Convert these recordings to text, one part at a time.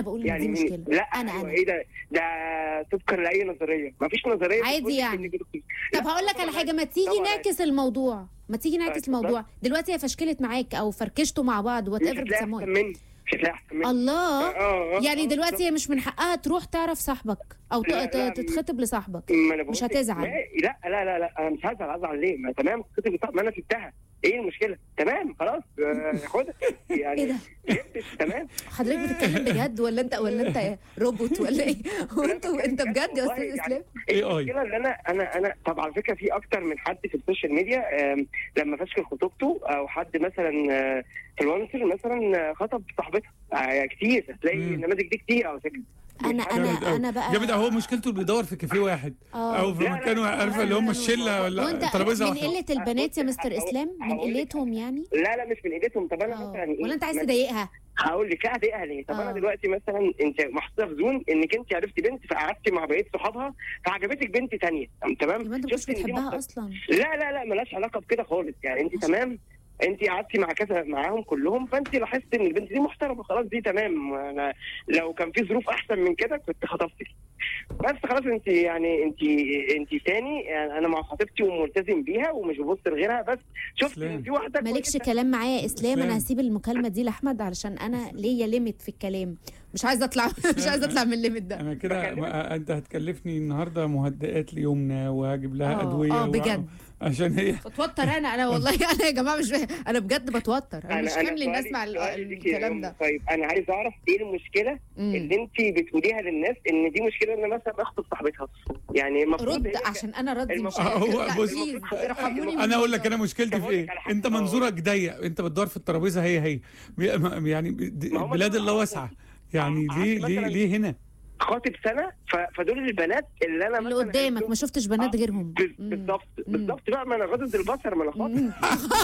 بقول ان يعني دي من- مشكله لا انا أيوة، انا ايه ده ده طبقا لاي نظريه مفيش نظريه عادي بتقول لك يعني. إن دي دكتور. طب لا، هقول لك على طبعاً حاجه ما تيجي طبعاً نعكس الموضوع ما تيجي نعكس اتفضل. الموضوع دلوقتي هي فشكلت معاك او فركشتوا مع بعض وات مش ايفر هتلاقي بتسموه احسن مني مش هتلاقي احسن مني الله آه، آه، يعني آه، دلوقتي هي مش من حقها تروح تعرف صاحبك او ت- لا، ت- لا، تتخطب لصاحبك ما أنا بقول مش لك، هتزعل. ما- لا لا لا لا انا مش هزعل ازعل ليه؟ ما تمام خطيبي بتاع- ما انا سبتها ايه المشكله؟ تمام خلاص آه، خدها يعني ايه ده؟ جبت تمام حضرتك بتتكلم بجد ولا انت ولا انت روبوت ولا ايه هو انت انت بجد يا والله استاذ يعني اسلام ايه AI. المشكله ان انا انا انا طب على فكره في اكتر من حد في السوشيال ميديا آم، لما فشكل خطوبته او حد مثلا انفلونسر مثلا آه، خطب صاحبتها آه، كتير هتلاقي مم. النماذج دي كتير على فكره انا جامد انا أوي. انا بقى جامد أوي. هو مشكلته اللي بيدور في كافيه واحد آه. او في لا، لا، مكان لا، عارفه لا، اللي هم لا، الشله هو ولا انت ترابيزه من واحده قله البنات يا بص، مستر هقول- اسلام من هقول لك قلتهم يعني لا لا مش من ايديتهم طب انا آه. مثلا إيه؟ ولا انت عايز ما- تضايقها هقول لك اضايقها ليه؟ طب آه. انا دلوقتي مثلا انت محطوطه في زون انك انت عرفتي بنت فقعدتي مع بقيه صحابها فعجبتك بنت ثانيه تمام؟ يبقى انت مش شفتي إن دي بتحبها محطوطة- اصلا لا لا لا ملهاش علاقه بكده خالص يعني انت تمام انت قعدتي مع كذا معاهم كلهم فانت لاحظت ان البنت دي محترمه خلاص دي تمام انا لو كان في ظروف احسن من كده كنت خطفتك بس خلاص انت يعني انت انت تاني يعني انا مع خطيبتي وملتزم بيها ومش ببص لغيرها بس شفت اسلام. ان في واحده مالكش كويسة. كلام معايا يا اسلام انا اسلام. هسيب المكالمه دي لاحمد علشان انا ليا ليميت في الكلام مش عايزه اطلع مش عايزه اطلع من الليميت ده انا كده ما- انت هتكلفني النهارده مهدئات ليومنا وهجيب لها آه، ادويه اه و- بجد عشان هي بتوتر انا انا والله انا يا جماعه مش انا بجد بتوتر انا مش حمل الناس سؤالي- مع ال- سؤالي ليكي يا الكلام أم، ده طيب انا عايز اعرف ايه المشكله مم. اللي انت بتقوليها للناس ان دي مشكله ان مثلا اخطب صاحبتها يعني المفروض رد هي- عشان انا ردي مش المفروض- آه، هو لا بص- بليز ارحموني من انا اقول لك الموضوع. انا مشكلتي طب في أقول ايه لك على حاجة. انت منظورك ضيق انت بتدور في الترابيزه هي هي بي- ما- يعني د- ما هم بلاد دول الله عارفين. واسعه يعني عارف ليه ليه مثلاً- ليه هنا خاطب سنه ف- فدول البنات اللي انا اللي مثلاً قدامك عرفتهم- ما شفتش بنات آه، غيرهم بال- مم. بالظبط مم. بالظبط بقى ما انا غاضب البصر ما انا خاطب مم.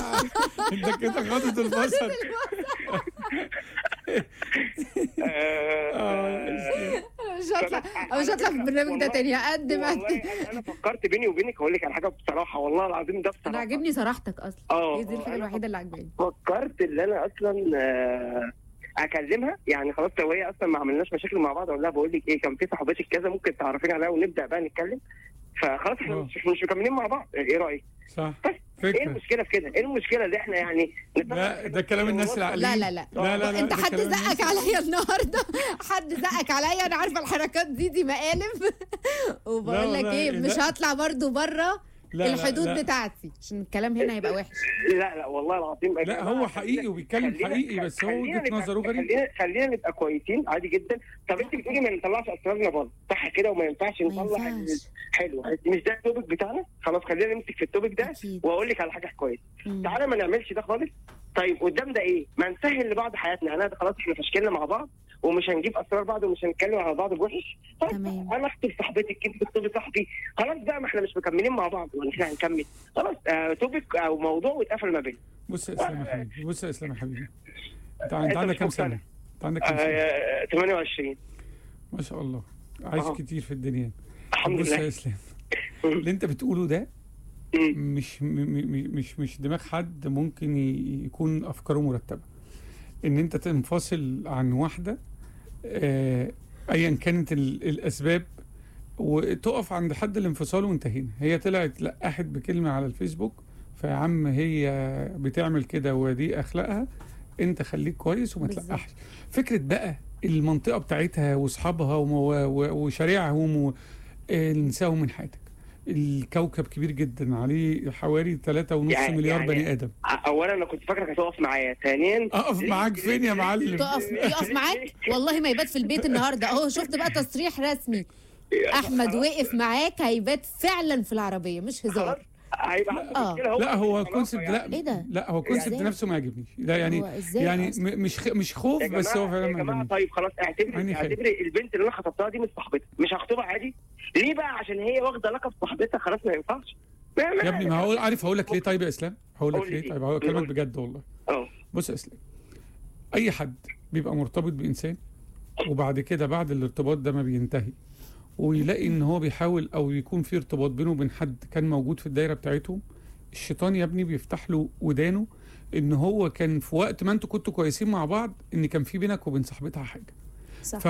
انت كده غاضب البصر آه، مش هطلع أنا مش هطلع في البرنامج ده والله- تاني هقدم والله انا انا فكرت بيني وبينك اقول لك على حاجه بصراحه والله العظيم ده بصراحه انا عاجبني صراحتك اصلا اه هي دي الحاجه أنا الوحيده اللي عجباني فكرت ان انا اصلا آه، اكلمها يعني خلاص لو هي اصلا ما عملناش مشاكل مع بعض اقول لها بقول لك ايه كان في صاحبتك كذا ممكن تعرفيني عليها ونبدا بقى نتكلم فخلاص احنا آه. مش مش مكملين مع بعض ايه رايك؟ صح بس ايه فكره المشكله في كده؟ ايه المشكله اللي احنا يعني لا ده كلام الناس العقليين لا لا لا لا لا لا انت ده حد كلام الناس زقك عليا النهارده حد زقك عليا انا عارفه الحركات دي دي مقالب وبقول لك والله، ايه مش لا. هطلع برضو بره لا، لا، الحدود لا. بتاعتي عشان الكلام هنا هيبقى وحش لا لا والله العظيم يا لا جماعة، هو حقيقي وبيتكلم خلينا- حقيقي بس هو خلينا وجهه نبقى- نظره غريب خلينا خلينا نبقى كويسين عادي جدا طب انت بتقولي ما نطلعش اسرارنا بره صح كده وما ينفعش ما نطلع ينفعش حلو مش ده التوبيك بتاعنا خلاص خلينا نمسك في التوبيك ده اكيد واقول لك على حاجه كويسه مم. تعالى ما نعملش ده خالص طيب قدام ده ايه؟ ما نسهل لبعض حياتنا انا خلاص احنا فشكلنا مع بعض ومش هنجيب اسرار بعض ومش هنتكلم على بعض بوحش طيب تمام. انا اخطب صاحبتك انت تخطبي صاحبي خلاص بقى ما احنا مش مكملين مع بعض ولا احنا هنكمل خلاص آه توبيك او موضوع واتقفل ما بيننا بص يا اسلام يا حبيبي بص يا اسلام يا حبيبي انت انت أنت عندك مش كام مقتنع. سنه؟ انت عندك كام سنه؟ آه 28 ما شاء الله عايش أهو. كتير في الدنيا الحمد بص يا لله اسلام مم. اللي انت بتقوله ده مم. مش م- م- مش مش دماغ حد ممكن ي- يكون افكاره مرتبه ان انت تنفصل عن واحده آه، ايا كانت ال- الاسباب وتقف عند حد الانفصال وانتهينا هي طلعت لقحت بكلمه على الفيسبوك فيا عم هي بتعمل كده ودي اخلاقها انت خليك كويس وما بالظبط. تلقحش فكره بقى المنطقه بتاعتها واصحابها وم- و- و- وشارعهم و- آه، نساهم من حياتك الكوكب كبير جدا عليه حوالي 3.5 يعني- مليار يعني- بني ادم اولا انا كنت فاكرك هتقف معايا ثانيا اقف معاك فين يا معلم تقف يقف معاك والله ما يبات في البيت النهارده اهو شفت بقى تصريح رسمي احمد وقف معاك هيبات فعلا في العربيه مش خلاص هزار هيبقى عنده آه. مشكله هو لا هو خلاص كونسبت يعني. لا إيه ده؟ لا هو كونسبت إزاي؟ نفسه ما يعجبنيش لا يعني هو ازاي يعني أصلاً؟ م- مش خ- مش خوف يا بس هو جماعه فعلا يا ما جماعه عجبنيش طيب خلاص اعتبري عيني خير. اعتبري البنت اللي انا خطبتها دي مش صاحبتها مش هخطبها عادي ليه بقى عشان هي واخده لقب صاحبتها خلاص ما ينفعش يا ابني ما هقول عارف هقول لك ليه طيب يا اسلام هقول لك قول لي ليه طيب هقول ليه؟ كلامك بجد والله اه بص يا اسلام اي حد بيبقى مرتبط بانسان وبعد كده بعد الارتباط ده ما بينتهي ويلاقي ان هو بيحاول او يكون في ارتباط بينه وبين حد كان موجود في الدايره بتاعتهم الشيطان يا ابني بيفتح له ودانه ان هو كان في وقت ما انتوا كنتوا كويسين مع بعض ان كان في بينك وبين صاحبتها حاجه صح